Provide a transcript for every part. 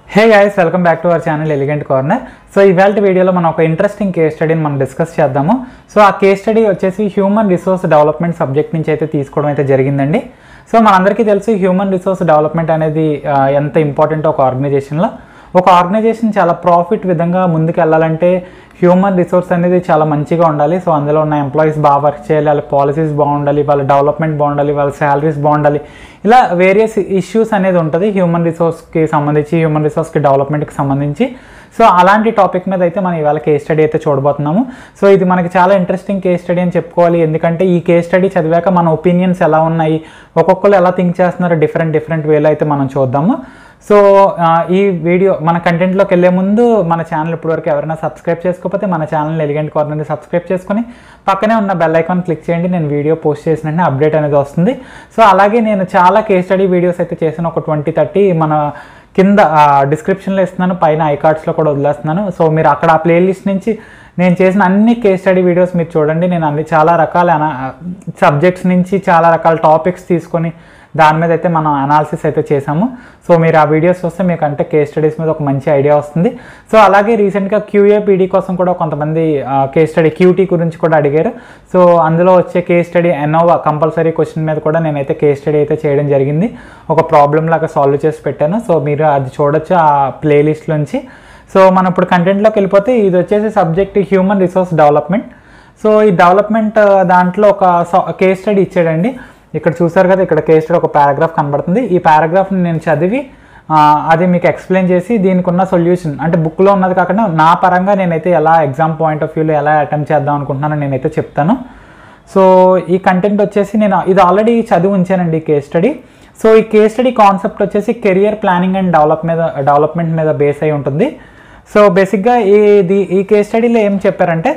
hey guys welcome back to our channel elegant corner so ఇవాళ వీడియోలో మనం ఒక ఇంట్రెస్టింగ్ కేస్ స్టడీని మనం డిస్కస్ చేద్దాము సో ఆ కేస్ స్టడీ వచ్చేసి హ్యూమన్ రిసోర్స్ డెవలప్మెంట్ సబ్జెక్ట్ నుంచి అయితే తీసుకోవడం అయితే జరిగిందండి సో మనందరికీ తెలుసు హ్యూమన్ రిసోర్స్ డెవలప్మెంట్ అనేది ఆ, ఎంత ఇంపార్టెంట్ ఒక ఆర్గనైజేషన్లో ఒక ఆర్గనైజేషన్ చాలా ప్రాఫిట్ విధంగా ముందుకు వెళ్ళాలంటే హ్యూమన్ రిసోర్స్ అనేది చాలా మంచిగా ఉండాలి సో అందులో ఉన్న ఎంప్లాయీస్ బాగా వర్క్ చేయాలి వాళ్ళ పాలసీస్ బాగుండాలి వాళ్ళ డెవలప్మెంట్ బాగుండాలి వాళ్ళ శాలరీస్ బాగుండాలి ఇలా వేరియస్ ఇష్యూస్ అనేది ఉంటుంది హ్యూమన్ రిసోర్స్కి సంబంధించి హ్యూమన్ రిసోర్స్కి డెవలప్మెంట్కి సంబంధించి సో అలాంటి టాపిక్ మీద అయితే మనం ఇవాళ కేస్ స్టడీ అయితే చూడబోతున్నాము సో ఇది మనకి చాలా ఇంట్రెస్టింగ్ కేస్ స్టడీ అని చెప్పుకోవాలి ఎందుకంటే ఈ కేస్ స్టడీ చదివాక మన ఒపీనియన్స్ ఎలా ఉన్నాయి ఒక్కొక్కరు ఎలా థింక్ చేస్తున్నారో డిఫరెంట్ డిఫరెంట్ వేలో అయితే మనం చూద్దాము సో ఆ, ఈ వీడియో మన కంటెంట్లోకి వెళ్ళే ముందు మన ఛానల్ ఇప్పటివరకు ఎవరైనా సబ్స్క్రైబ్ చేసుకోకపోతే మన ఛానల్ ఎలిగెంట్ కార్నర్ని సబ్స్క్రైబ్ చేసుకొని పక్కనే ఉన్న బెల్ ఐకాన్ క్లిక్ చేయండి నేను వీడియో పోస్ట్ చేసిన వెంటనే అప్డేట్ అనేది వస్తుంది సో అలాగే నేను చాలా కేస్ స్టడీ వీడియోస్ అయితే చేశాను ఒక ట్వంటీ థర్టీ మన కింద డిస్క్రిప్షన్లో ఇస్తున్నాను పైన ఐకార్డ్స్లో కూడా వదిలేస్తున్నాను సో మీరు అక్కడ ఆ ప్లేలిస్ట్ నుంచి నేను చేసిన అన్ని కేస్ స్టడీ వీడియోస్ మీరు చూడండి నేను అన్ని చాలా రకాల సబ్జెక్ట్స్ నుంచి చాలా రకాల టాపిక్స్ తీసుకొని దాని మీద అయితే మనం అనాలిసిస్ అయితే చేసాము సో మీరు ఆ వీడియోస్ చూస్తే మీకు అంటే కేస్ స్టడీస్ మీద ఒక మంచి ఐడియా వస్తుంది సో అలాగే రీసెంట్గా క్యూఏపీడీ కోసం కూడా కొంతమంది కేస్ స్టడీ క్యూటీ గురించి కూడా అడిగారు సో అందులో వచ్చే కేస్ స్టడీ ఎనోవా కంపల్సరీ క్వశ్చన్ మీద కూడా నేనైతే కేస్ స్టడీ అయితే చేయడం జరిగింది ఒక ప్రాబ్లం లాగా సాల్వ్ చేసి పెట్టాను సో మీరు అది చూడొచ్చు ఆ ప్లేలిస్ట్ నుంచి సో మనం ఇప్పుడు కంటెంట్లోకి వెళ్ళిపోతే ఇది వచ్చేసి subject human resource development so ఈ డెవలప్మెంట్ దాంట్లో ఒక కేస్ స్టడీ ఇచ్చాడండి ఇక్కడ చూసారు కదా ఇక్కడ కేస్ స్టడీ ఒక పారాగ్రాఫ్ కనబడుతుంది ఈ పారాగ్రాఫ్ని నేను చదివి ఆ, అది మీకు ఎక్స్ప్లెయిన్ చేసి దీనికి ఉన్న సొల్యూషన్ అంటే బుక్లో ఉన్నది కాకుండా నా పరంగా నేనైతే ఎలా ఎగ్జామ్ పాయింట్ ఆఫ్ వ్యూలో ఎలా అటెంప్ట్ చేద్దాం అనుకుంటున్నానో నేనైతే చెప్తాను సో ఈ కంటెంట్ వచ్చేసి నేను ఇది ఆల్రెడీ చదివి ఉంచానండి ఈ కేస్ స్టడీ సో ఈ కేస్ స్టడీ కాన్సెప్ట్ వచ్చేసి కెరియర్ ప్లానింగ్ అండ్ డెవలప్ మీద డెవలప్మెంట్ మీద బేస్ అయి ఉంటుంది సో బేసిక్గా ఇది ఈ కేస్ స్టడీలో ఏం చెప్పారంటే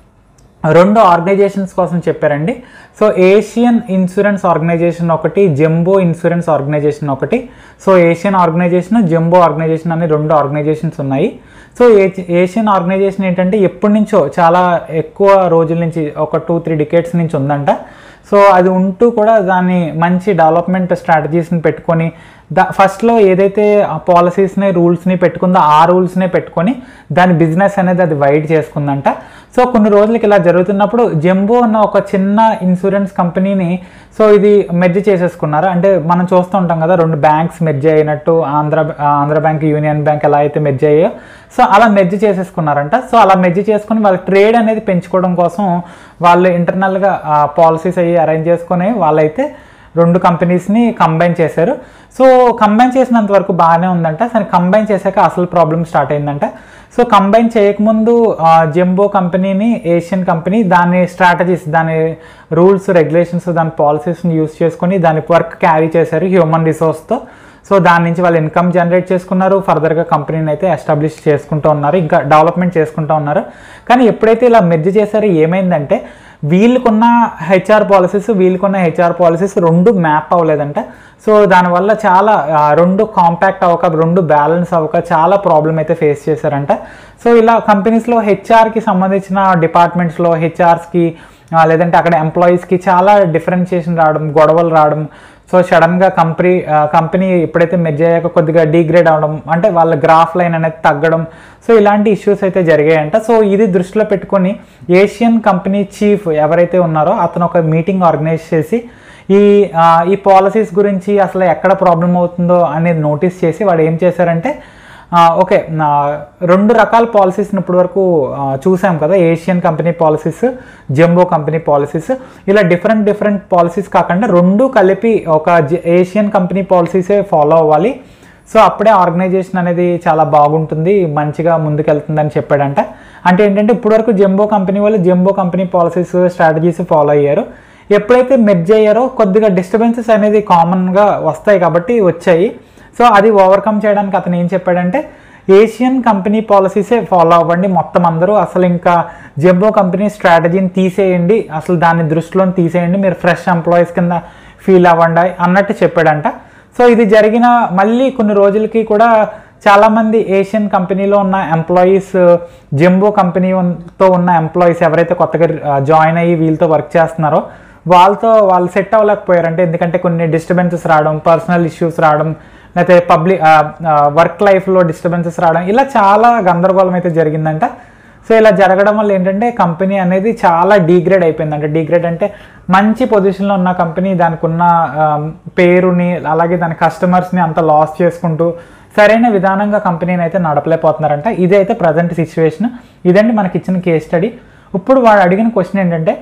రెండు ఆర్గనైజేషన్స్ కోసం చెప్పారండి సో ఏషియన్ ఇన్సూరెన్స్ ఆర్గనైజేషన్ ఒకటి జంబో ఇన్సూరెన్స్ ఆర్గనైజేషన్ ఒకటి so Asian organization Jumbo organization అనే రెండు ఆర్గనైజేషన్స్ ఉన్నాయి సో ఏ- ఏషియన్ ఆర్గనైజేషన్ ఏంటంటే ఎప్పటి నుంచో చాలా ఎక్కువ రోజుల నుంచి ఒక టూ త్రీ డికేట్స్ నుంచి ఉందంట సో అది ఉంటూ కూడా దాన్ని మంచి డెవలప్మెంట్ స్ట్రాటజీస్ని పెట్టుకొని దా ఫస్ట్లో ఏదైతే ఆ పాలసీస్ని రూల్స్ని పెట్టుకుందో ఆ రూల్స్నే పెట్టుకొని దాని బిజినెస్ అనేది అది వైడ్ చేసుకుందంట సో కొన్ని రోజులకి ఇలా జరుగుతున్నప్పుడు జంబో అన్న ఒక చిన్న ఇన్సూరెన్స్ కంపెనీని సో ఇది మెర్జ్ చేసేసుకున్నారు అంటే మనం చూస్తూ ఉంటాం కదా రెండు బ్యాంక్స్ మెర్జ్ అయినట్టు Andhra Andhra Bank Union Bank ఎలా అయితే మెర్జ్ అయ్యాయో సో అలా మెర్జ్ చేసేసుకున్నారంట సో అలా మెర్జ్ చేసుకుని వాళ్ళ ట్రేడ్ అనేది పెంచుకోవడం కోసం వాళ్ళు ఇంటర్నల్గా పాలసీస్ అయ్యి అరేంజ్ చేసుకొని వాళ్ళైతే రెండు కంపెనీస్ని కంబైన్ చేశారు సో కంబైన్ చేసినంత వరకు బాగానే ఉందంట సరే కంబైన్ చేశాక అసలు ప్రాబ్లం స్టార్ట్ అయిందంట సో కంబైన్ చేయకముందు ఆ, జంబో కంపెనీని ఏషియన్ కంపెనీ దాని స్ట్రాటజీస్ దాని రూల్స్ రెగ్యులేషన్స్ దాని పాలసీస్ని యూస్ చేసుకొని దాని వర్క్ క్యారీ చేశారు హ్యూమన్ రిసోర్స్తో సో దాని నుంచి వాళ్ళు ఇన్కమ్ జనరేట్ చేసుకున్నారు ఫర్దర్గా కంపెనీని అయితే ఎస్టాబ్లిష్ చేసుకుంటూ ఉన్నారు ఇంకా డెవలప్మెంట్ చేసుకుంటూ ఉన్నారు కానీ ఎప్పుడైతే ఇలా మెర్జ్ చేశారో ఏమైందంటే వీళ్ళకున్న హెచ్ఆర్ పాలసీస్ వీళ్ళకున్న హెచ్ఆర్ పాలసీస్ రెండు మ్యాప్ అవ్వలేదంట సో దానివల్ల చాలా ఆ, రెండు కాంపాక్ట్ అవ్వక రెండు బ్యాలెన్స్ అవ్వక చాలా ప్రాబ్లం అయితే ఫేస్ చేశారంట సో ఇలా కంపెనీస్లో హెచ్ఆర్కి సంబంధించిన డిపార్ట్మెంట్స్లో హెచ్ఆర్స్కి లేదంటే అక్కడ ఎంప్లాయీస్కి చాలా డిఫరెన్షియేషన్ రావడం గొడవలు రావడం సో సడన్గా కంపెనీ కంపెనీ ఎప్పుడైతే మెర్జ్ అయ్యాక కొద్దిగా డిగ్రేడ్ అవ్వడం అంటే వాళ్ళ గ్రాఫ్ లైన్ అనేది తగ్గడం సో ఇలాంటి ఇష్యూస్ అయితే జరిగాయంట సో ఇది దృష్టిలో పెట్టుకొని ఏషియన్ కంపెనీ చీఫ్ ఎవరైతే ఉన్నారో అతను ఒక మీటింగ్ ఆర్గనైజ్ చేసి ఈ ఆ, ఈ పాలసీస్ గురించి అసలు ఎక్కడ ప్రాబ్లం అవుతుందో అనేది నోటీస్ చేసి వాడు ఏం చేశారంటే ఆ, ఓకే నా రెండు రకాల పాలసీస్ని ఇప్పటి వరకు ఆ, చూసాం కదా Asian company policies Jumbo company policies ఇలా డిఫరెంట్ డిఫరెంట్ పాలసీస్ కాకుండా రెండు కలిపి ఒక జ- ఏషియన్ కంపెనీ పాలసీసే ఫాలో అవ్వాలి సో అప్పుడే ఆర్గనైజేషన్ అనేది చాలా బాగుంటుంది మంచిగా ముందుకెళ్తుందని చెప్పాడంట అంటే ఏంటంటే ఇప్పటివరకు జంబో కంపెనీ వాళ్ళు Jumbo company policies strategies follow అయ్యారు ఎప్పుడైతే మెర్జ్ అయ్యారో కొద్దిగా డిస్టర్బెన్సెస్ అనేది కామన్గా వస్తాయి కాబట్టి వచ్చాయి సో అది ఓవర్కమ్ చేయడానికి అతను ఏం చెప్పాడంటే ఏషియన్ కంపెనీ పాలసీసే ఫాలో అవ్వండి మొత్తం అందరూ అసలు ఇంకా జంబో కంపెనీ స్ట్రాటజీని తీసేయండి అసలు దాన్ని దృష్టిలో తీసేయండి మీరు ఫ్రెష్ ఎంప్లాయీస్ కింద ఫీల్ అవ్వండి అన్నట్టు చెప్పాడంట సో ఇది జరిగిన మళ్ళీ కొన్ని రోజులకి కూడా చాలామంది ఏషియన్ కంపెనీలో ఉన్న ఎంప్లాయీస్ జంబో కంపెనీతో ఉన్న ఎంప్లాయీస్ ఎవరైతే కొత్తగా జాయిన్ అయ్యి వీళ్ళతో వర్క్ చేస్తున్నారో వాళ్ళతో వాళ్ళు సెట్ అవ్వలేకపోయారంటే ఎందుకంటే కొన్ని డిస్టర్బెన్సెస్ రావడం పర్సనల్ ఇష్యూస్ రావడం లేకపోతే పబ్లిక్ వర్క్ లైఫ్లో డిస్టర్బెన్సెస్ రావడం ఇలా చాలా గందరగోళం అయితే జరిగిందంట సో ఇలా జరగడం వల్ల ఏంటంటే కంపెనీ అనేది చాలా డీగ్రేడ్ అయిపోయింది అంటే డీగ్రేడ్ అంటే మంచి పొజిషన్లో ఉన్న కంపెనీ దానికి ఉన్న ఆ, పేరుని అలాగే దాని కస్టమర్స్ని అంత లాస్ చేసుకుంటూ సరైన విధానంగా కంపెనీని అయితే నడపలేకపోతున్నారంట ఇదే అయితే ప్రజెంట్ సిచ్యువేషన్ ఇదండి మనకి ఇచ్చిన కేస్ స్టడీ ఇప్పుడు వాడు అడిగిన క్వశ్చన్ ఏంటంటే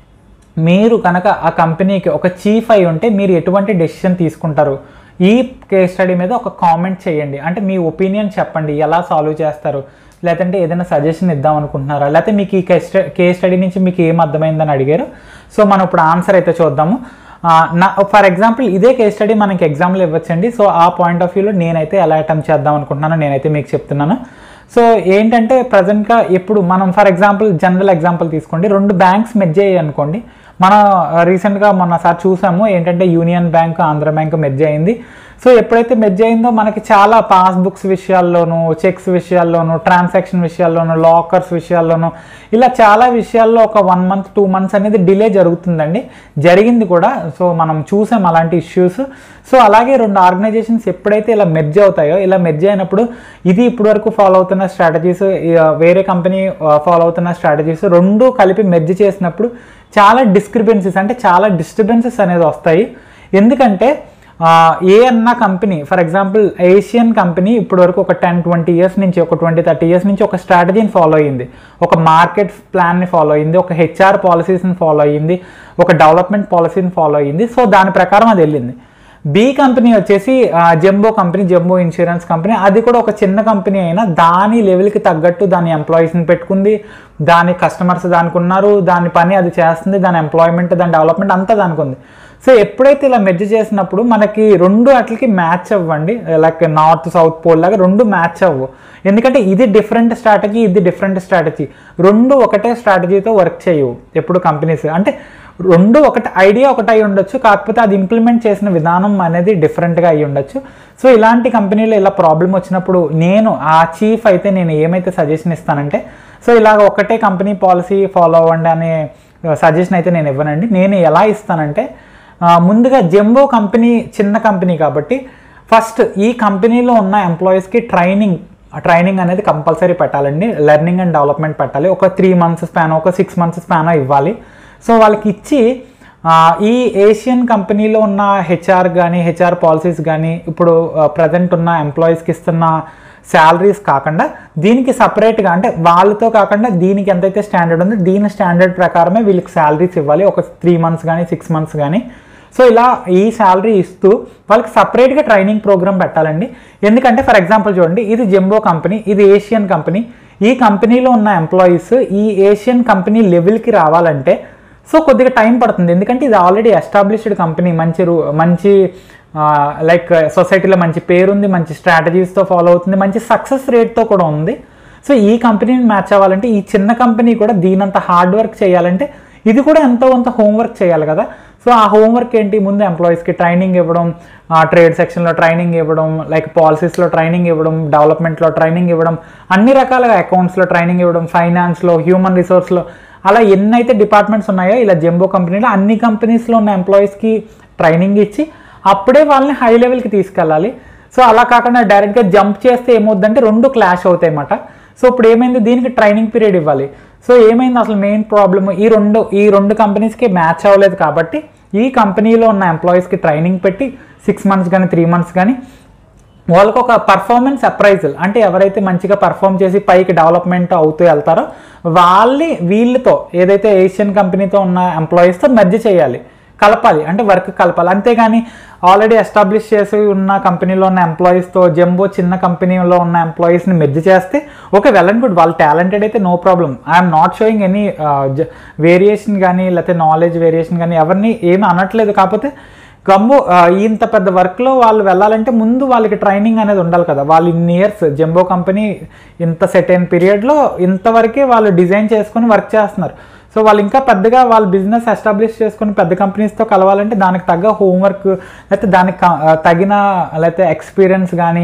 మీరు కనుక ఆ కంపెనీకి ఒక చీఫ్ అయి ఉంటే మీరు ఎటువంటి డెసిషన్ తీసుకుంటారు ఈ కేస్ స్టడీ మీద ఒక కామెంట్ చేయండి అంటే మీ ఒపీనియన్ చెప్పండి ఎలా సాల్వ్ చేస్తారు లేదంటే ఏదైనా సజెషన్ ఇద్దాం అనుకుంటున్నారా లేకపోతే మీకు ఈ కేస్ కేస్ స్టడీ నుంచి మీకు ఏం అర్థమైందని అడిగారు సో మనం ఇప్పుడు ఆన్సర్ అయితే చూద్దాము ఆ, నా ఫర్ ఎగ్జాంపుల్ ఇదే కేస్ స్టడీ మనకి ఎగ్జామ్లో ఇవ్వచ్చండి సో ఆ పాయింట్ ఆఫ్ వ్యూలో నేనైతే ఎలా అటెంప్ట్ చేద్దాం అనుకుంటున్నానో నేనైతే మీకు చెప్తున్నాను సో ఏంటంటే ప్రజెంట్గా ఎప్పుడు మనం ఫర్ ఎగ్జాంపుల్ జనరల్ ఎగ్జాంపుల్ తీసుకోండి రెండు బ్యాంక్స్ మెర్జ్ అయ్యాయి అనుకోండి మనం రీసెంట్గా మొన్నసారి చూసాము ఏంటంటే Union Bank Andhra Bank merge అయింది సో ఎప్పుడైతే మెర్జ్ అయిందో మనకి చాలా పాస్బుక్స్ విషయాల్లోనూ చెక్స్ విషయాల్లోనూ ట్రాన్సాక్షన్ విషయాల్లోనూ లాకర్స్ విషయాల్లోనూ ఇలా చాలా విషయాల్లో ఒక వన్ మంత్ టూ మంత్స్ అనేది డిలే జరుగుతుందండి జరిగింది కూడా సో మనం చూసాం అలాంటి ఇష్యూస్ సో అలాగే రెండు ఆర్గనైజేషన్స్ ఎప్పుడైతే ఇలా మెర్జ్ అవుతాయో ఇలా మెర్జ్ అయినప్పుడు ఇది ఇప్పటివరకు ఫాలో అవుతున్న స్ట్రాటజీస్ వేరే కంపెనీ ఫాలో అవుతున్న స్ట్రాటజీస్ రెండు కలిపి మెర్జ్ చేసినప్పుడు చాలా డిస్క్రిపెన్సీస్ అంటే చాలా డిస్టర్బెన్సెస్ అనేది వస్తాయి ఎందుకంటే ఆ, ఏ అన్న company for example Asian company ఇప్పటివరకు ఒక టెన్ ట్వంటీ ఇయర్స్ నుంచి ఒక ట్వంటీ థర్టీ ఇయర్స్ నుంచి ఒక స్ట్రాటజీని ఫాలో అయ్యింది ఒక మార్కెట్ ప్లాన్ని ఫాలో అయ్యింది ఒక హెచ్ఆర్ పాలసీస్ని ఫాలో అయ్యింది ఒక డెవలప్మెంట్ పాలసీని ఫాలో అయ్యింది సో దాని ప్రకారం అది వెళ్ళింది బి కంపెనీ వచ్చేసి ఆ, Jumbo company Jumbo insurance company అది కూడా ఒక చిన్న కంపెనీ అయినా దాని లెవెల్కి తగ్గట్టు దాని ఎంప్లాయీస్ని పెట్టుకుంది దాని కస్టమర్స్ దానికి ఉన్నారు దాని పని అది చేస్తుంది దాని ఎంప్లాయ్మెంట్ దాని డెవలప్మెంట్ అంతా దానికి ఉంది సో ఎప్పుడైతే ఇలా మెర్జ్ చేసినప్పుడు మనకి రెండు అట్లకి మ్యాచ్ అవ్వండి లైక్ నార్త్ సౌత్ పోల్ లాగా రెండు మ్యాచ్ అవ్వు ఎందుకంటే ఇది డిఫరెంట్ స్ట్రాటజీ ఇది డిఫరెంట్ స్ట్రాటజీ రెండు ఒకటే స్ట్రాటజీతో వర్క్ చేయవు ఎప్పుడు కంపెనీస్ అంటే రెండు ఒకటి ఐడియా ఒకటి అయి ఉండొచ్చు కాకపోతే అది ఇంప్లిమెంట్ చేసిన విధానం అనేది డిఫరెంట్గా అయి ఉండొచ్చు సో ఇలాంటి కంపెనీలో ఇలా ప్రాబ్లం వచ్చినప్పుడు నేను ఆ చీఫ్ అయితే నేను ఏమైతే సజెషన్ ఇస్తానంటే సో ఇలాగ ఒకటే కంపెనీ పాలసీ ఫాలో అవ్వండి అనే సజెషన్ అయితే నేను ఇవ్వనండి నేను ఎలా ఇస్తానంటే ఆ, ముందుగా జంబో కంపెనీ చిన్న కంపెనీ కాబట్టి ఫస్ట్ ఈ కంపెనీలో ఉన్న ఎంప్లాయీస్కి ట్రైనింగ్ ట్రైనింగ్ అనేది కంపల్సరీ పెట్టాలండి లెర్నింగ్ అండ్ డెవలప్మెంట్ పెట్టాలి ఒక త్రీ మంత్స్ స్పాన్ ఒక సిక్స్ మంత్స్ స్పాన్ ఇవ్వాలి సో వాళ్ళకి ఇచ్చి ఆ, ఈ ఏషియన్ కంపెనీలో ఉన్న హెచ్ఆర్ కానీ హెచ్ఆర్ పాలసీస్ కానీ ఇప్పుడు ప్రజెంట్ ఉన్న ఎంప్లాయీస్కి ఇస్తున్న శాలరీస్ కాకుండా దీనికి సపరేట్గా అంటే వాళ్ళతో కాకుండా దీనికి ఎంతైతే స్టాండర్డ్ ఉందో దీని స్టాండర్డ్ ప్రకారమే వీళ్ళకి శాలరీస్ ఇవ్వాలి ఒక త్రీ మంత్స్ కానీ సిక్స్ మంత్స్ కానీ సో ఇలా ఈ శాలరీ ఇస్తూ వాళ్ళకి సపరేట్గా ట్రైనింగ్ ప్రోగ్రామ్ పెట్టాలండి ఎందుకంటే ఫర్ ఎగ్జాంపుల్ చూడండి ఇది జంబో కంపెనీ ఇది ఏషియన్ కంపెనీ ఈ కంపెనీలో ఉన్న ఎంప్లాయీస్ ఈ ఏషియన్ కంపెనీ లెవెల్కి రావాలంటే సో కొద్దిగా టైం పడుతుంది ఎందుకంటే ఇది ఆల్రెడీ ఎస్టాబ్లిష్డ్ కంపెనీ మంచి రూ మంచి లైక్ సొసైటీలో మంచి పేరుంది మంచి స్ట్రాటజీస్తో ఫాలో అవుతుంది మంచి సక్సెస్ రేట్తో కూడా ఉంది సో ఈ కంపెనీని మ్యాచ్ అవ్వాలంటే ఈ చిన్న కంపెనీ కూడా దీనంత హార్డ్ వర్క్ చేయాలంటే ఇది కూడా ఎంతో కొంత హోంవర్క్ చేయాలి కదా సో ఆ హోంవర్క్ ఏంటి ముందు ఎంప్లాయీస్కి ట్రైనింగ్ ఇవ్వడం ట్రేడ్ సెక్షన్లో ట్రైనింగ్ ఇవ్వడం లైక్ పాలసీస్లో ట్రైనింగ్ ఇవ్వడం డెవలప్మెంట్లో ట్రైనింగ్ ఇవ్వడం అన్ని రకాలుగా అకౌంట్స్లో ట్రైనింగ్ ఇవ్వడం ఫైనాన్స్లో హ్యూమన్ రిసోర్స్లో అలా ఎన్నైతే డిపార్ట్మెంట్స్ ఉన్నాయో ఇలా జంబో కంపెనీలో అన్ని కంపెనీస్లో ఉన్న ఎంప్లాయీస్కి ట్రైనింగ్ ఇచ్చి అప్పుడే వాళ్ళని హై లెవెల్కి తీసుకెళ్ళాలి సో అలా కాకుండా డైరెక్ట్గా జంప్ చేస్తే ఏమవుద్దంటే రెండు క్లాష్ అవుతాయి అన్నమాట సో ఇప్పుడు ఏమైంది దీనికి ట్రైనింగ్ పీరియడ్ ఇవ్వాలి సో ఏమైంది అసలు మెయిన్ ప్రాబ్లమ్ ఈ రెండు ఈ రెండు కంపెనీస్కి మ్యాచ్ అవ్వలేదు కాబట్టి ఈ కంపెనీలో ఉన్న ఎంప్లాయీస్కి ట్రైనింగ్ పెట్టి సిక్స్ మంత్స్ కానీ త్రీ మంత్స్ కానీ వాళ్ళకు ఒక పర్ఫార్మెన్స్ అప్రైజల్ అంటే ఎవరైతే మంచిగా పర్ఫామ్ చేసి పైకి డెవలప్మెంట్ అవుతూ వెళ్తారో వాళ్ళని వీళ్ళతో ఏదైతే ఏషియన్ కంపెనీతో ఉన్న ఎంప్లాయీస్తో మెర్జ్ చేయాలి కలపాలి అంటే వర్క్ కలపాలి అంతేగాని ఆల్రెడీ ఎస్టాబ్లిష్ చేసి ఉన్న కంపెనీలో ఉన్న ఎంప్లాయీస్తో జంబో చిన్న కంపెనీలో ఉన్న ఎంప్లాయీస్ని మెర్జ్ చేస్తే ఓకే వెల్ అండ్ గుడ్ వాళ్ళు టాలెంటెడ్ అయితే no problem I'm not showing any variation కానీ లేకపోతే నాలెడ్జ్ వేరియేషన్ కానీ ఎవరిని ఏమీ అనట్లేదు కాకపోతే గమ్ము ఆ, ఇంత పెద్ద వర్క్లో వాళ్ళు వెళ్ళాలంటే ముందు వాళ్ళకి ట్రైనింగ్ అనేది ఉండాలి కదా వాళ్ళు ఇన్ని ఇయర్స్ జంబో కంపెనీ ఇంత సెట్ అయిన పీరియడ్లో ఇంతవరకే వాళ్ళు డిజైన్ చేసుకొని వర్క్ చేస్తున్నారు సో వాళ్ళు ఇంకా పెద్దగా వాళ్ళ బిజినెస్ ఎస్టాబ్లిష్ చేసుకుని పెద్ద కంపెనీస్తో కలవాలంటే దానికి తగ్గ హోంవర్క్ లేకపోతే దానికి క- ఆ, తగిన లేకపోతే ఎక్స్పీరియన్స్ కానీ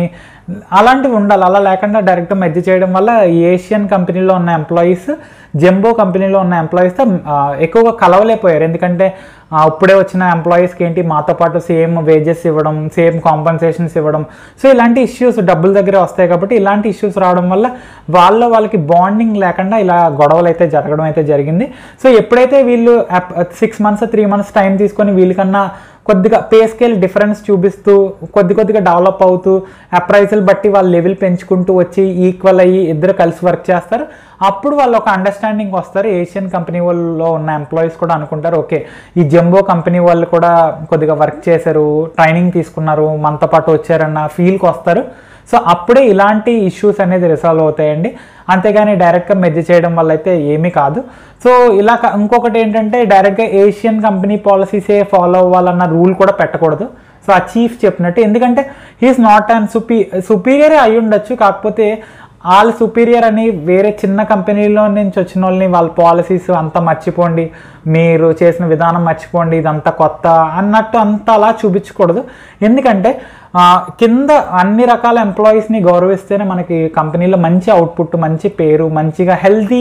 అలాంటివి ఉండాలి అలా లేకుండా డైరెక్ట్ మెర్జ్ చేయడం వల్ల ఈ ఏషియన్ కంపెనీలో ఉన్న ఎంప్లాయీస్ జంబో కంపెనీలో ఉన్న ఎంప్లాయీస్తో ఎక్కువగా కలవలేకపోయారు ఎందుకంటే ఆ, ఇప్పుడే వచ్చిన ఎంప్లాయీస్కి ఏంటి మాతో పాటు సేమ్ వేజెస్ ఇవ్వడం సేమ్ కాంపన్సేషన్స్ ఇవ్వడం సో ఇలాంటి ఇష్యూస్ డబ్బుల దగ్గర వస్తాయి కాబట్టి ఇలాంటి ఇష్యూస్ రావడం వల్ల వాళ్ళ వాళ్ళకి బాండింగ్ లేకుండా ఇలా గొడవలు అయితే జరగడం అయితే జరిగింది సో ఎప్పుడైతే వీళ్ళు six months three months time తీసుకొని వీళ్ళకన్నా కొద్దిగా పే స్కేల్ డిఫరెన్స్ చూపిస్తూ కొద్ది కొద్దిగా డెవలప్ అవుతూ అప్రైజల్ బట్టి వాళ్ళ లెవెల్ పెంచుకుంటూ వచ్చి ఈక్వల్ అయ్యి ఇద్దరు కలిసి వర్క్ చేస్తారు అప్పుడు వాళ్ళు ఒక అండర్స్టాండింగ్ వస్తారు ఏషియన్ కంపెనీ వాళ్ళలో ఉన్న ఎంప్లాయీస్ కూడా అనుకుంటారు ఓకే ఈ జంబో కంపెనీ వాళ్ళు కూడా కొద్దిగా వర్క్ చేశారు ట్రైనింగ్ తీసుకున్నారు మనతో పాటు వచ్చారన్న ఫీల్కి వస్తారు సో అప్పుడే ఇలాంటి ఇష్యూస్ అనేది రిసాల్వ్ అవుతాయండి అంతేగాని డైరెక్ట్గా మెర్జ్ చేయడం వల్ల అయితే ఏమీ కాదు సో ఇలా కా- ఇంకొకటి ఏంటంటే డైరెక్ట్గా ఏషియన్ కంపెనీ పాలసీసే ఫాలో అవ్వాలన్న రూల్ కూడా పెట్టకూడదు సో ఆ చీఫ్ చెప్పినట్టు ఎందుకంటే హీఈస్ నాట్ అండ్ సుపీ సుపీరియరే అయి ఉండొచ్చు కాకపోతే వాళ్ళ సుపీరియర్ అని వేరే చిన్న కంపెనీలో నుంచి వచ్చిన వాళ్ళని వాళ్ళ పాలసీస్ అంతా మర్చిపోండి మీరు చేసిన విధానం మర్చిపోండి ఇదంతా కొత్త అన్నట్టు అంత అలా చూపించకూడదు ఎందుకంటే ఆ, కింద అన్ని రకాల ఎంప్లాయీస్ని గౌరవిస్తేనే మనకి కంపెనీలో మంచి అవుట్పుట్ మంచి పేరు మంచిగా హెల్దీ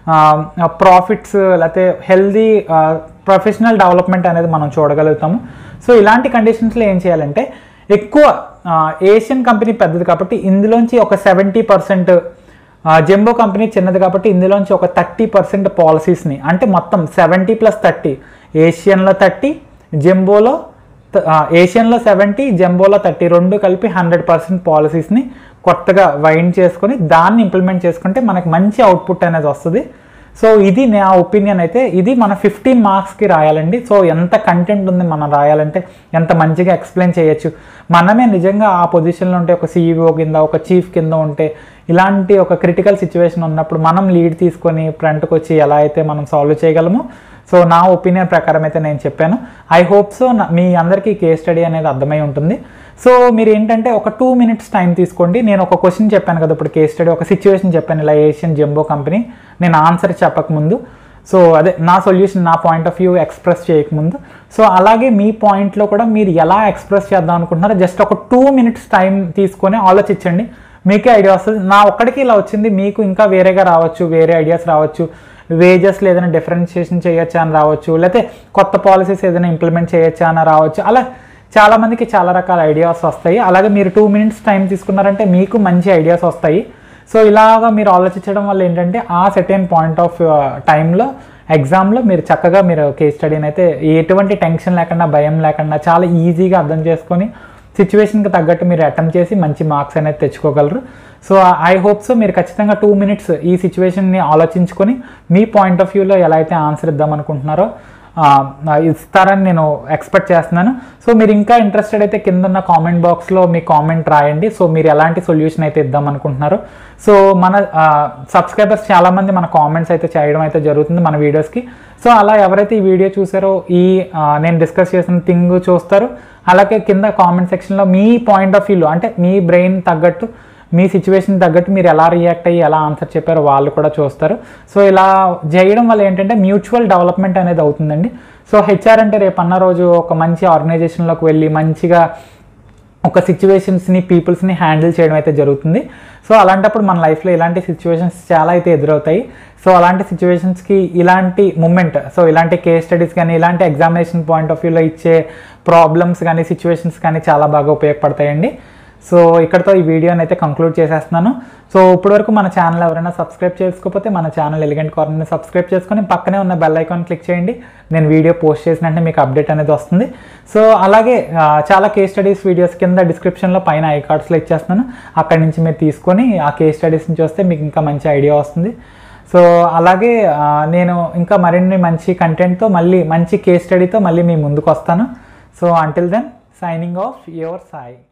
ప్రాఫిట్స్ లేకపోతే హెల్దీ ప్రొఫెషనల్ డెవలప్మెంట్ అనేది మనం చూడగలుగుతాము సో ఇలాంటి కండిషన్స్లో ఏం చేయాలంటే ఎక్కువ ఏషియన్ కంపెనీ పెద్దది కాబట్టి ఇందులోంచి ఒక సెవెంటీ పర్సెంట్ జంబో కంపెనీ చిన్నది కాబట్టి ఇందులోంచి ఒక థర్టీ పర్సెంట్ పాలసీస్ని అంటే మొత్తం సెవెంటీ ప్లస్ థర్టీ ఏషియన్లో థర్టీ జంబోలో త- ఆ, ఏషియన్లో సెవెంటీ జంబోలో థర్టీ రెండు కలిపి హండ్రెడ్ పర్సెంట్ పాలసీస్ని కొత్తగా వైండ్ చేసుకొని దాన్ని ఇంప్లిమెంట్ చేసుకుంటే మనకి మంచి అవుట్పుట్ అనేది వస్తుంది సో ఇది నా ఒపీనియన్ అయితే ఇది మన ఫిఫ్టీన్ మార్క్స్కి రాయాలండి సో ఎంత కంటెంట్ ఉంది మనం రాయాలంటే ఎంత మంచిగా ఎక్స్ప్లెయిన్ చేయొచ్చు మనమే నిజంగా ఆ పొజిషన్లో ఉంటే ఒక సీఈఓ కింద ఒక చీఫ్ కింద ఉంటే ఇలాంటి ఒక క్రిటికల్ సిచ్యువేషన్ ఉన్నప్పుడు మనం లీడ్ తీసుకొని ఫ్రంట్కి వచ్చి ఎలా అయితే మనం సాల్వ్ చేయగలమో సో నా ఒపీనియన్ ప్రకారం అయితే నేను చెప్పాను ఐ హోప్ సో మీ అందరికీ కేస్ స్టడీ అనేది అర్థమై ఉంటుంది సో మీరు ఏంటంటే ఒక టూ మినిట్స్ టైం తీసుకోండి నేను ఒక క్వశ్చన్ చెప్పాను కదా ఇప్పుడు కేస్ స్టడీ ఒక సిచ్యువేషన్ చెప్పాను ఇలా ఏషియన్ జంబో కంపెనీ నేను ఆన్సర్ చెప్పకముందు సో అదే నా సొల్యూషన్ నా పాయింట్ ఆఫ్ వ్యూ ఎక్స్ప్రెస్ చేయకముందు సో అలాగే మీ పాయింట్లో కూడా మీరు ఎలా ఎక్స్ప్రెస్ చేద్దాం అనుకుంటున్నారో జస్ట్ ఒక టూ మినిట్స్ టైం తీసుకొని ఆలోచించండి మీకే ఐడియా వస్తుంది నా ఒక్కడికి ఇలా వచ్చింది మీకు ఇంకా వేరేగా రావచ్చు వేరే ఐడియాస్ రావచ్చు వేజెస్లో ఏదైనా డిఫరెన్షియేషన్ చేయొచ్చా అని రావచ్చు లేకపోతే కొత్త పాలసీస్ ఏదైనా ఇంప్లిమెంట్ చేయొచ్చా అని రావచ్చు అలా చాలా మందికి చాలా రకాల ఐడియాస్ వస్తాయి అలాగే మీరు టూ మినిట్స్ టైం తీసుకున్నారంటే మీకు మంచి ఐడియాస్ వస్తాయి సో ఇలాగా మీరు ఆలోచించడం వల్ల ఏంటంటే ఆ సెటైన్ పాయింట్ ఆఫ్ టైంలో ఎగ్జామ్లో మీరు చక్కగా మీరు కేస్ స్టడీని అయితే ఎటువంటి టెన్షన్ లేకుండా భయం లేకుండా చాలా ఈజీగా అర్థం చేసుకొని సిచ్యువేషన్కి తగ్గట్టు మీరు అటెంప్ట్ చేసి మంచి మార్క్స్ అనేది తెచ్చుకోగలరు సో ఐ హోప్ సో మీరు ఖచ్చితంగా టూ మినిట్స్ ఈ సిచ్యువేషన్ని ఆలోచించుకొని మీ పాయింట్ ఆఫ్ వ్యూలో ఎలా అయితే ఆన్సర్ ఇద్దాం అనుకుంటున్నారో ఆ, ఆ, ఇస్తారని నేను ఎక్స్పెక్ట్ చేస్తున్నాను సో మీరు ఇంకా ఇంట్రెస్టెడ్ అయితే కింద ఉన్న కామెంట్ బాక్స్లో మీ కామెంట్ రాయండి సో మీరు ఎలాంటి సొల్యూషన్ అయితే ఇద్దాం అనుకుంటున్నారు సో మన సబ్స్క్రైబర్స్ చాలామంది మన కామెంట్స్ అయితే చేయడం అయితే జరుగుతుంది మన వీడియోస్కి సో అలా ఎవరైతే ఈ వీడియో చూసారో ఈ ఆ, నేను డిస్కస్ చేసిన థింగ్ చూస్తారో అలాగే కింద కామెంట్ సెక్షన్లో మీ పాయింట్ ఆఫ్ వ్యూలో అంటే మీ బ్రెయిన్ తగ్గట్టు మీ సిచ్యువేషన్ తగ్గట్టు మీరు ఎలా రియాక్ట్ అయ్యి ఎలా ఆన్సర్ చెప్పారో వాళ్ళు కూడా చూస్తారు సో ఇలా చేయడం వల్ల ఏంటంటే మ్యూచువల్ డెవలప్మెంట్ అనేది అవుతుందండి సో హెచ్ఆర్ అంటే రేపు అన్న రోజు ఒక మంచి ఆర్గనైజేషన్లోకి వెళ్ళి మంచిగా ఒక సిచ్యువేషన్స్ని పీపుల్స్ని హ్యాండిల్ చేయడం అయితే జరుగుతుంది సో అలాంటప్పుడు మన లైఫ్లో ఇలాంటి సిచ్యువేషన్స్ చాలా అయితే ఎదురవుతాయి సో అలాంటి సిచ్యువేషన్స్కి ఇలాంటి మూమెంట్ సో ఇలాంటి కేస్ స్టడీస్ కానీ ఇలాంటి ఎగ్జామినేషన్ పాయింట్ ఆఫ్ వ్యూలో ఇచ్చే ప్రాబ్లమ్స్ కానీ సిచ్యువేషన్స్ కానీ చాలా బాగా ఉపయోగపడతాయండి సో ఇక్కడతో ఈ వీడియోని అయితే కంక్లూడ్ చేసేస్తున్నాను సో ఇప్పటివరకు మన ఛానల్ ఎవరైనా సబ్స్క్రైబ్ చేసుకోకపోతే మన ఛానల్ ఎలిగెంట్ కార్నర్ని సబ్స్క్రైబ్ చేసుకొని పక్కనే ఉన్న బెల్ ఐకాన్ క్లిక్ చేయండి నేను వీడియో పోస్ట్ చేసినట్టే మీకు అప్డేట్ అనేది వస్తుంది సో అలాగే ఆ, చాలా కేస్ స్టడీస్ వీడియోస్ కింద డిస్క్రిప్షన్లో పైన ఐ కార్డ్స్లో ఇచ్చేస్తున్నాను అక్కడి నుంచి మీరు తీసుకొని ఆ కేస్ స్టడీస్ని చూస్తే మీకు ఇంకా మంచి ఐడియా వస్తుంది సో అలాగే ఆ, నేను ఇంకా మరిన్ని మంచి కంటెంట్తో మళ్ళీ మంచి కేస్ స్టడీతో మళ్ళీ మీ ముందుకు వస్తాను so until then signing off your Sai